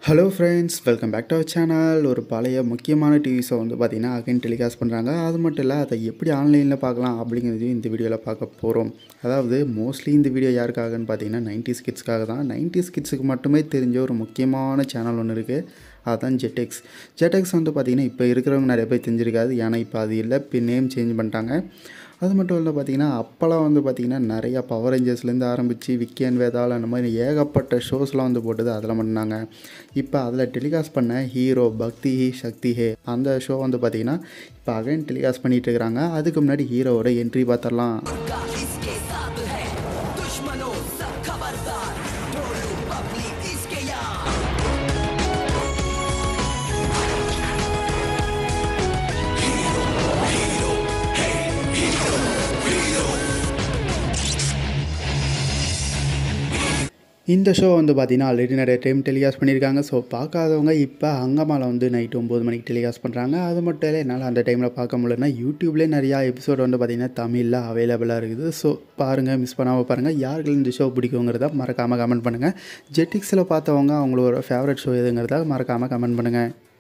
hello friends welcome back to our channel ஒரு பழைய முக்கியமான டிவி ஷோ வந்து பார்த்திங்கன்னா அகைன் டெலிகாஸ்ட் பண்ணுறாங்க அது மட்டும் இல்லை அதை எப்படி ஆன்லைனில் பார்க்கலாம் அப்படிங்கிறதையும் இந்த வீடியோவில் பார்க்க போகிறோம் அதாவது மோஸ்ட்லி இந்த வீடியோ யாருக்காகன்னு பார்த்தீங்கன்னா நைன்டிஸ் கிட்ஸ்க்காக தான் நைன்டிஸ் கிட்ஸுக்கு மட்டுமே தெரிஞ்ச ஒரு முக்கியமான சேனல் ஒன்று இருக்குது அதுதான் ஜெட்டெக்ஸ் ஜெட்டெக்ஸ் வந்து பார்த்திங்கன்னா இப்போ இருக்கிறவங்க நிறைய பேர் தெரிஞ்சிருக்காது ஏன்னா இப்போ அது இல்லை இப்போ நேம் சேஞ்ச் பண்ணிட்டாங்க அது மட்டும் இல்லை பார்த்தீங்கன்னா அப்போல்லாம் வந்து பார்த்திங்கன்னா நிறையா பவர் ரேஞ்சர்ஸ்லேருந்து ஆரம்பித்து விக்கியன் வேதாள் அந்த மாதிரி ஏகப்பட்ட ஷோஸ்லாம் வந்து போட்டது அதில் பண்ணாங்க இப்போ அதில் டெலிகாஸ்ட் பண்ண ஹீரோ பக்தி ஹி சக்தி ஹே அந்த ஷோ வந்து பார்த்திங்கன்னா இப்போ அகைன் டெலிகாஸ்ட் பண்ணிகிட்டு இருக்கிறாங்க அதுக்கு முன்னாடி ஹீரோவோட என்ட்ரி பார்த்துடலாம் का इसके साथ है दुश्मनों सब खबरदार ढोलू पबली इसके यार இந்த ஷோ வந்து பார்த்திங்கன்னா ஆல்ரெடி நிறைய டைம் டெலிகாஸ்ட் பண்ணியிருக்காங்க ஸோ பார்க்காதவங்க இப்போ அங்கமாவில் வந்து நைட்டு ஒம்பது மணிக்கு டெலிகாஸ்ட் பண்ணுறாங்க அது மட்டும் இல்லை என்னால் அந்த டைமில் பார்க்க முடியலன்னா யூடியூப்லேயே நிறையா எபிசோட் வந்து பார்த்திங்கன்னா தமிழில் அவைலபிளாக இருக்குது ஸோ பாருங்கள் மிஸ் பண்ணாமல் பாருங்கள் யாருக்கு இந்த ஷோ பிடிக்குங்கிறத மறக்காமல் கமெண்ட் பண்ணுங்கள் ஜெட்டிக்ஸில் பார்த்தவங்க அவங்களோட ஃபேவரட் ஷோ எதுங்கிறத மறக்காமல் கமெண்ட் பண்ணுங்கள்